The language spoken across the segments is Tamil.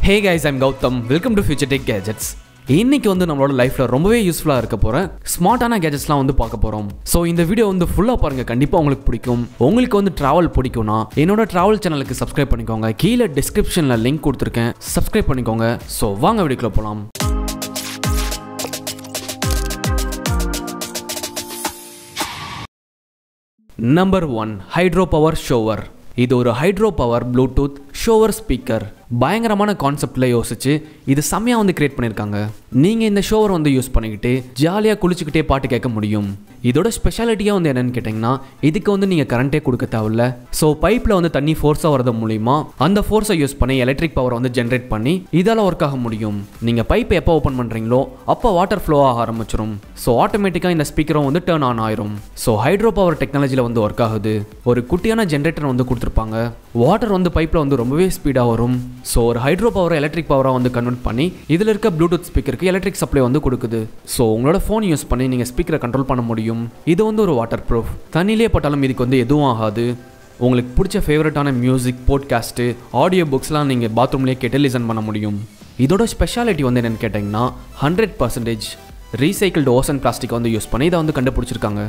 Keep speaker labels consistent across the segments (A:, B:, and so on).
A: hey guys I'm Gautham welcome to future tech gadgets இன்னைக்கு வந்து நம்மளோட லைஃப்பில் ரொம்பவே யூஸ்ஃபுல்லாக இருக்க போகிற ஸ்மார்ட்டான கேஜெட்ஸ்லாம் வந்து பார்க்க போகிறோம் ஸோ இந்த வீடியோ வந்து ஃபுல்லாக பாருங்கள் கண்டிப்பாக உங்களுக்கு பிடிக்கும் உங்களுக்கு வந்து ட்ராவல் பிடிக்கும்னா என்னோட ட்ராவல் சேனலுக்கு சப்ஸ்கிரைப் பண்ணிக்கோங்க கீழே டிஸ்கிரிப்ஷனில் லிங்க் கொடுத்துருக்கேன் சப்ஸ்கிரைப் பண்ணிக்கோங்க ஸோ வாங்க வீடியோக்குள்ள போகலாம் number one hydro power shower இது ஒரு hydro power Bluetooth shower speaker பயங்கரமான கான்செப்டில் யோசிச்சு இது செம்மையாக வந்து கிரியேட் பண்ணியிருக்காங்க நீங்கள் இந்த ஷோவர் வந்து யூஸ் பண்ணிக்கிட்டு ஜாலியாக குளிச்சுக்கிட்டே பாட்டு கேட்க முடியும் இதோட ஸ்பெஷாலிட்டியாக வந்து என்னன்னு கேட்டிங்கன்னா இதுக்கு வந்து நீங்கள் கரண்ட்டே கொடுக்க தேவையில்ல ஸோ பைப்பில் வந்து தண்ணி ஃபோர்ஸாக வரது மூலிமா அந்த ஃபோர்ஸை யூஸ் பண்ணி எலக்ட்ரிக் பவர் வந்து ஜென்ரேட் பண்ணி இதால் ஒர்க் ஆக முடியும் நீங்கள் பைப்பை எப்போ ஓப்பன் பண்ணுறீங்களோ அப்போ வாட்டர் ஃப்ளோ ஆக ஆரம்பிச்சிடும் ஸோ ஆட்டோமேட்டிக்காக இந்த ஸ்பீக்கரும் வந்து டேர்ன் ஆன் ஆயிரும் ஸோ ஹைட்ரோ பவர் டெக்னாலஜியில் வந்து ஒர்க் ஆகுது ஒரு குட்டியான ஜென்ரேட்டர் வந்து கொடுத்துருப்பாங்க வாட்டர் வந்து பைப்பில் வந்து ரொம்பவே ஸ்பீடாக வரும் ஸோ ஒரு ஹைட்ரோ பவரை எலக்ட்ரிக் பவராக வந்து கன்வெர்ட் பண்ணி இதில் இருக்க ப்ளூடூத் ஸ்பீக்கருக்கு எலக்ட்ரிக் சப்ளை வந்து கொடுக்குது ஸோ உங்களோட ஃபோன் யூஸ் பண்ணி நீங்கள் ஸ்பீக்கரை கண்ட்ரோல் பண்ண முடியும் இது வந்து ஒரு வாட்டர் ப்ரூஃப் தண்ணியிலே பட்டாலும் இதுக்கு வந்து எதுவும் ஆகாது உங்களுக்கு பிடிச்ச ஃபேவரட்டான மியூசிக் போட்காஸ்ட்டு ஆடியோ புக்ஸ்லாம் நீங்கள் பாத்ரூம்லேயே கேட்டு லிசன் பண்ண முடியும் இதோட ஸ்பெஷாலிட்டி வந்து என்னென்னு கேட்டிங்கன்னா hundred percentage recycled ocean plastic வந்து யூஸ் பண்ணி இதை வந்து கண்டுபிடிச்சிருக்காங்க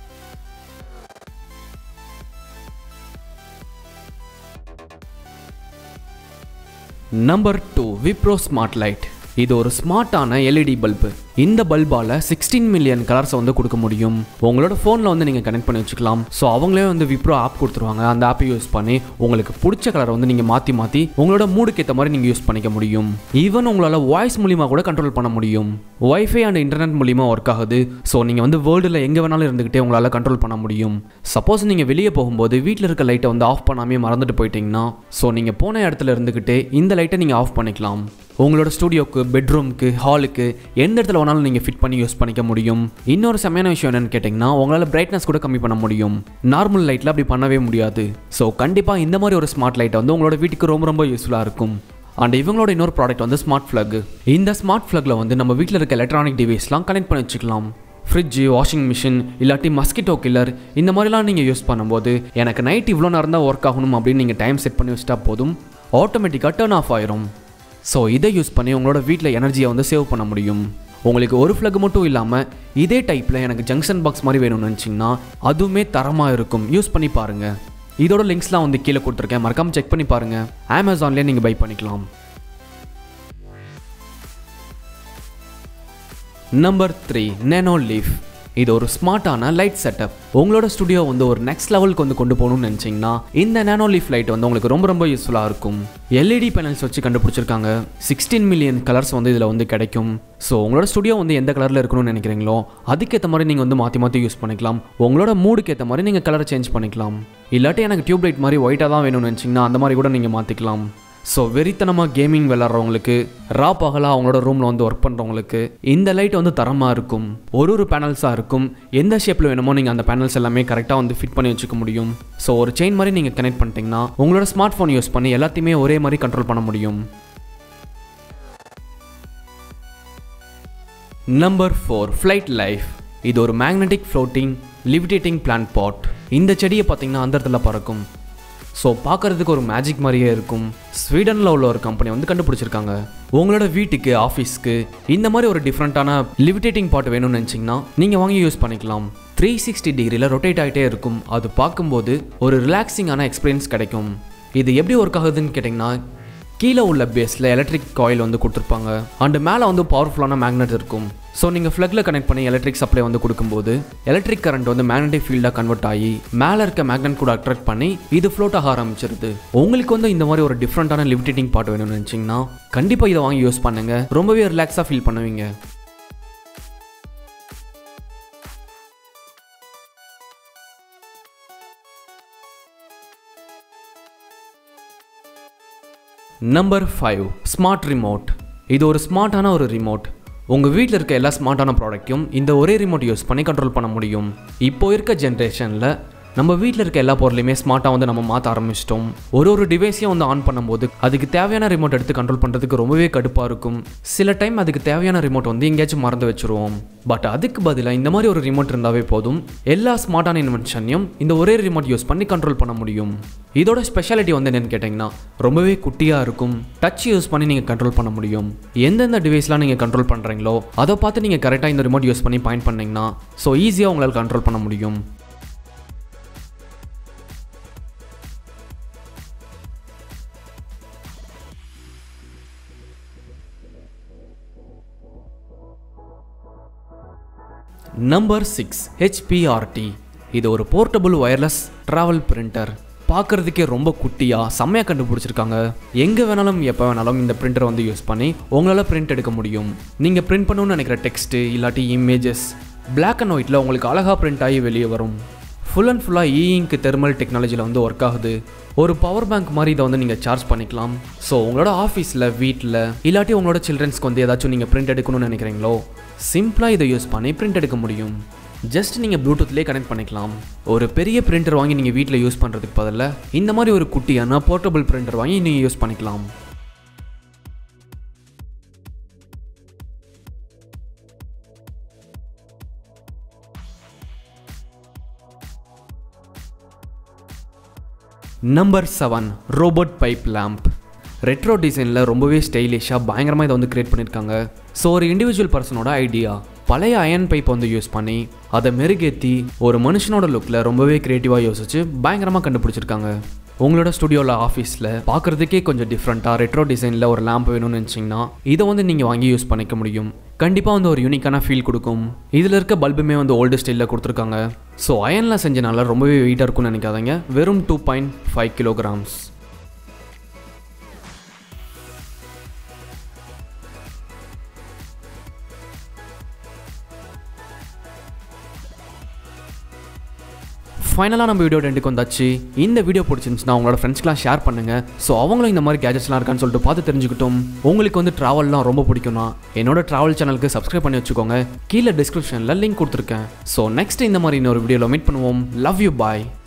A: number two Wipro smart light இது ஒரு ஸ்மார்ட்டான எல்இடி பல்பு இந்த பல்பால் சிக்ஸ்டீன் மில்லியன் கலர்ஸை வந்து கொடுக்க முடியும் உங்களோட ஃபோனில் வந்து நீங்கள் கனெக்ட் பண்ணி வச்சுக்கலாம் ஸோ அவங்களே வந்து விப்ரோ ஆப் கொடுத்துருவாங்க அந்த ஆப்பை யூஸ் பண்ணி உங்களுக்கு பிடிச்ச கலரை வந்து நீங்கள் மாற்றி மாற்றி உங்களோட மூடுக்கு ஏற்ற மாதிரி நீங்கள் யூஸ் பண்ணிக்க முடியும் ஈவன் உங்களால் வாய்ஸ் மூலிமா கூட கண்ட்ரோல் பண்ண முடியும் ஒய்ஃபை அண்ட் இன்டர்நெட் மூலிமா ஒர்க் ஆகுது ஸோ நீங்கள் வந்து வேர்ல்டில் எங்கே வேணாலும் இருந்துக்கிட்டே உங்களால் கண்ட்ரோல் பண்ண முடியும் சப்போஸ் நீங்கள் வெளியே போகும்போது வீட்டில் இருக்க லைட்டை வந்து ஆஃப் பண்ணாமே மறந்துட்டு போயிட்டீங்கன்னா ஸோ நீங்கள் போன இடத்துல இருந்துக்கிட்டே இந்த லைட்டை நீங்கள் ஆஃப் பண்ணிக்கலாம் உங்களோட ஸ்டூடியோக்கு பெட்ரூம்க்கு ஹாலுக்கு எந்த இடத்துல வேணாலும் நீங்கள் ஃபிட் பண்ணி யூஸ் பண்ணிக்க முடியும் இன்னொரு செம்மையான விஷயம் என்னன்னு கேட்டிங்கன்னா உங்களால் பிரைட்னஸ் கூட கம்மி பண்ண முடியும் நார்மல் லைட்டில் அப்படி பண்ணவே முடியாது ஸோ கண்டிப்பாக இந்த மாதிரி ஒரு ஸ்மார்ட் லைட்டை வந்து உங்களோட வீட்டுக்கு ரொம்ப ரொம்ப யூஸ்ஃபுல்லாக இருக்கும் அண்ட் இவங்களோட இன்னொரு ப்ராடக்ட் வந்து ஸ்மார்ட் ஃப்ளக் இந்த ஸ்மார்ட் ஃப்ளக்கில் வந்து நம்ம வீட்டில் இருக்க எலக்ட்ரானிக் டிவைஸ்லாம் கனெக்ட் பண்ணி வச்சுக்கலாம் ஃப்ரிட்ஜு வாஷிங் மிஷின் இல்லாட்டி மஸ்கிட்டோ கில்லர் இந்த மாதிரிலாம் நீங்கள் யூஸ் பண்ணும்போது எனக்கு நைட் இவ்வளோ நேரம் தான் ஒர்க் ஆகணும் அப்படின்னு நீங்கள் டைம் செட் பண்ணி வச்சிட்டா போதும் ஆட்டோமேட்டிக்காக டர்ன் ஆஃப் ஆயிரும் ஸோ இதை யூஸ் பண்ணி உங்களோட வீட்டில் எனர்ஜியை வந்து சேவ் பண்ண முடியும் உங்களுக்கு ஒரு ஃப்ளக் மட்டும் இல்லாமல் இதே டைப்பில் எனக்கு ஜங்ஷன் பாக்ஸ் மாதிரி வேணும்னு நினச்சிங்கன்னா அதுவுமே தரமாக இருக்கும் யூஸ் பண்ணி பாருங்கள் இதோட லிங்க்ஸ்லாம் வந்து கீழே கொடுத்துருக்கேன் மறக்காமல் செக் பண்ணி பாருங்கள் அமேசான்லேயே நீங்கள் பை பண்ணிக்கலாம் நம்பர் த்ரீ நேனோ லீஃப் இது ஒரு ஸ்மார்ட்டான லைட் செட்டப் உங்களோட ஸ்டுடியோ வந்து ஒரு நெக்ஸ்ட் லெவலுக்கு வந்து கொண்டு போகணும்னு நினச்சிங்கன்னா இந்த நேனோ லீஃப் லைட் வந்து உங்களுக்கு ரொம்ப ரொம்ப யூஸ்ஃபுல்லாக இருக்கும் எல்இடி பேனல்ஸ் வச்சு கண்டுபிடிச்சிருக்காங்க சிக்ஸ்டீன் மில்லியன் கலர்ஸ் வந்து இதில் வந்து கிடைக்கும் ஸோ உங்களோட ஸ்டுடியோ வந்து எந்த கலரில் இருக்கணும்னு நினைக்கிறீங்களோ அதுக்கேற்ற மாதிரி நீங்கள் வந்து மாற்றி மாற்றி யூஸ் பண்ணிக்கலாம் உங்களோட மூடுக்கு ஏற்ற மாதிரி நீங்கள் கலரை சேஞ்ச் பண்ணிக்கலாம் இல்லாட்டி எனக்கு டியூப் லைட் மாதிரி ஒயிட்டாக தான் வேணும்னு நினச்சிங்கன்னா அந்த மாதிரி கூட நீங்கள் மாற்றிக்கலாம் ஸோ வெறித்தனமாக கேமிங் விளாட்றவங்களுக்கு ரா பகலாக அவங்களோட ரூமில் வந்து ஒர்க் பண்ணுறவங்களுக்கு இந்த லைட் வந்து தரமாக இருக்கும் ஒரு ஒரு பேனல்ஸாக இருக்கும் எந்த ஷேப்பில் வேணுமோ நீங்கள் அந்த பேனல்ஸ் எல்லாமே கரெக்டாக வந்து ஃபிட் பண்ணி வச்சுக்க முடியும் ஸோ ஒரு செயின் மாதிரி நீங்கள் கனெக்ட் பண்ணிட்டீங்கன்னா உங்களோட ஸ்மார்ட் ஃபோன் யூஸ் பண்ணி எல்லாத்தையுமே ஒரே மாதிரி கண்ட்ரோல் பண்ண முடியும் நம்பர் ஃபோர் ஃப்ளைட் லைஃப் இது ஒரு magnetic floating levitating plant pot இந்த செடியை பார்த்தீங்கன்னா அந்த இடத்துல பறக்கும் ஸோ பார்க்குறதுக்கு ஒரு மேஜிக் மாதிரியே இருக்கும் ஸ்வீடனில் உள்ள ஒரு கம்பெனி வந்து கண்டுபிடிச்சிருக்காங்க உங்களோட வீட்டுக்கு ஆஃபீஸ்க்கு இந்த மாதிரி ஒரு டிஃப்ரெண்ட்டான லிவிடேட்டிங் பாட் வேணும்னு நினச்சிங்கன்னா நீங்கள் வாங்கி யூஸ் பண்ணிக்கலாம் த்ரீ சிக்ஸ்டி டிகிரியில் ரொட்டேட் ஆகிட்டே இருக்கும் அது பார்க்கும்போது ஒரு ரிலாக்ஸிங்கான எக்ஸ்பீரியன்ஸ் கிடைக்கும் இது எப்படி ஒர்க் ஆகுதுன்னு கேட்டிங்கன்னா கீழே உள்ள பேஸில் எலக்ட்ரிக் காயில் வந்து கொடுத்துருப்பாங்க அண்ட் மேலே வந்து பவர்ஃபுல்லான மேக்னெட் இருக்கும் ஸோ நீங்கள் ஃப்ளக்கில் கனெக்ட் பண்ணி எலக்ட்ரிக் சப்ளை வந்து கொடுக்கும்போது எலக்ட்ரிக் கரண்ட் வந்து மேக்னெட்டிக் ஃபீல்டாக கன்வெர்ட் ஆகி மேலே இருக்க மேக்னெட் கூட அட்ராக்ட் பண்ணி இது ஃப்ளோட் ஆக ஆரம்பிச்சிருது உங்களுக்கு வந்து இந்த மாதிரி ஒரு டிஃப்ரெண்ட்டான லிமிட்டேட்டிங் பாட் வேணும்னு நினச்சிங்கன்னா கண்டிப்பாக இதை வாங்கி யூஸ் பண்ணுங்க ரொம்பவே ரிலாக்ஸாக ஃபீல் பண்ணுவீங்க நம்பர் ஃபைவ் ஸ்மார்ட் ரிமோட் இது ஒரு ஸ்மார்ட்டான ஒரு ரிமோட் உங்கள் வீட்டில் இருக்க எல்லா ஸ்மார்ட்டான ப்ராடக்ட்டையும் இந்த ஒரே ரிமோட் யூஸ் பண்ணி கண்ட்ரோல் பண்ண முடியும் இப்போ இருக்க ஜென்ரேஷனில் நம்ம வீட்டில் இருக்க எல்லா பொருளையுமே ஸ்மார்ட்டாக வந்து நம்ம மாற்ற ஆரம்பிச்சிட்டோம் ஒரு ஒரு டிவைஸையும் வந்து ஆன் பண்ணும்போது அதுக்கு தேவையான ரிமோட் எடுத்து கண்ட்ரோல் பண்ணுறதுக்கு ரொம்பவே கடுப்பாக இருக்கும் சில டைம் அதுக்கு தேவையான ரிமோட் வந்து எங்கேயாச்சும் மறந்து வச்சுருவோம் பட் அதுக்கு பதிலாக இந்த மாதிரி ஒரு ரிமோட் இருந்தாவே போதும் எல்லா ஸ்மார்ட்டான இன்வென்ஷனையும் இந்த ஒரே ரிமோட் யூஸ் பண்ணி கண்ட்ரோல் பண்ண முடியும் இதோட ஸ்பெஷாலிட்டி வந்து என்னன்னு கேட்டிங்கன்னா ரொம்பவே குட்டியாக இருக்கும் டச் யூஸ் பண்ணி நீங்கள் கண்ட்ரோல் பண்ண முடியும் எந்தெந்த டிவைஸ்லாம் நீங்கள் கண்ட்ரோல் பண்ணுறீங்களோ அதை பார்த்து நீங்கள் கரெக்டாக இந்த ரிமோட் யூஸ் பண்ணி பாயிண்ட் பண்ணீங்கன்னா ஸோ ஈஸியாக உங்களால் கண்ட்ரோல் பண்ண முடியும் நம்பர் சிக்ஸ் ஹெச்பிஆர்டி இது ஒரு போர்ட்டபுள் ஒயர்லெஸ் ட்ராவல் பிரிண்டர் பார்க்குறதுக்கே ரொம்ப குட்டியாக செம்மையாக கண்டுபிடிச்சிருக்காங்க எங்கே வேணாலும் எப்போ வேணாலும் இந்த பிரிண்டரை வந்து யூஸ் பண்ணி உங்களால் பிரிண்ட் எடுக்க முடியும் நீங்கள் பிரிண்ட் பண்ணணும்னு நினைக்கிற டெக்ஸ்ட்டு இல்லாட்டி இமேஜஸ் பிளாக் அண்ட் ஒயிட்டில் உங்களுக்கு அழகாக பிரிண்ட் ஆகி வெளியே வரும் ஃபுல் அண்ட் ஃபுல்லாக இ இங்க் தெர்மல் டெக்னாலஜியில் வந்து ஒர்க் ஆகுது ஒரு பவர் பேங்க் மாதிரி இதை வந்து நீங்கள் சார்ஜ் பண்ணிக்கலாம் ஸோ உங்களோட ஆஃபீஸில் வீட்டில் இல்லாட்டி உங்களோட சில்ட்ரன்ஸ்க்கு வந்து ஏதாச்சும் நீங்கள் பிரிண்ட் எடுக்கணும்னு நினைக்கிறீங்களோ சிம்பிளாக இதை யூஸ் பண்ணி பிரிண்ட் எடுக்க முடியும் ஜஸ்ட் நீங்கள் ப்ளூடூத்லேயே கனெக்ட் பண்ணிக்கலாம் ஒரு பெரிய பிரிண்டர் வாங்கி நீங்கள் வீட்டில் யூஸ் பண்ணுறதுக்கு பதிலாக இந்த மாதிரி ஒரு குட்டியான போர்ட்டபிள் பிரிண்டர் வாங்கி நீங்கள் யூஸ் பண்ணிக்கலாம் number seven robot pipe lamp retro டிசைனில் ரொம்பவே ஸ்டைலிஷாக பயங்கரமாக இதை வந்து கிரியேட் பண்ணியிருக்காங்க ஸோ ஒரு இண்டிவிஜுவல் பர்சனோட ஐடியா பழைய அயன் பைப் வந்து யூஸ் பண்ணி அதை மெருகேற்றி ஒரு மனுஷனோட லுக்கில் ரொம்பவே க்ரியேட்டிவாக யோசிச்சு பயங்கரமாக கண்டுபிடிச்சிருக்காங்க உங்களோட ஸ்டுடியோவில் ஆஃபீஸில் பார்க்குறதுக்கே கொஞ்சம் டிஃப்ரெண்ட்டாக ரெட்ரோ டிசைனில் ஒரு லேம்ப் வேணும்னு நினச்சிங்கன்னா இதை வந்து நீங்கள் வாங்கி யூஸ் பண்ணிக்க முடியும் கண்டிப்பாக வந்து ஒரு யூனிக்கான ஃபீல் கொடுக்கும் இதில் இருக்க பல்புமே வந்து ஓல்டு ஸ்டைலில் கொடுத்துருக்காங்க ஸோ அயனில் செஞ்சனால ரொம்பவே வெயிட்டாக இருக்கும்னு நினைக்காதீங்க வெறும் டூ பாயிண்ட் ஃபைவ் கிலோகிராம்ஸ் ஃபைனலாக நம்ம வீடியோ ரெண்டுக்கு வந்தாச்சு இந்த வீடியோ பிடிச்சிருந்துச்சுன்னா உங்களோட ஃப்ரெண்ட்ஸ்க்குலாம் ஷேர் பண்ணுங்கள் ஸோ அவங்களும் இந்த மாதிரி கேஜெட்ஸ்லாம் இருக்கான்னு சொல்லிட்டு பார்த்து தெரிஞ்சுக்கிட்டோம் உங்களுக்கு வந்து ட்ராவல்லாம் ரொம்ப பிடிக்கும்னா என்னோட ட்ராவல் சேனலுக்கு சப்ஸ்கிரைப் பண்ணி வச்சுக்கோங்க கீழே டிஸ்கிரிப்ஷனில் லிங்க் கொடுத்துருக்கேன் ஸோ நெக்ஸ்ட் இந்த மாதிரி இன்னொரு வீடியோவில் மீட் பண்ணுவோம் லவ் யூ பாய்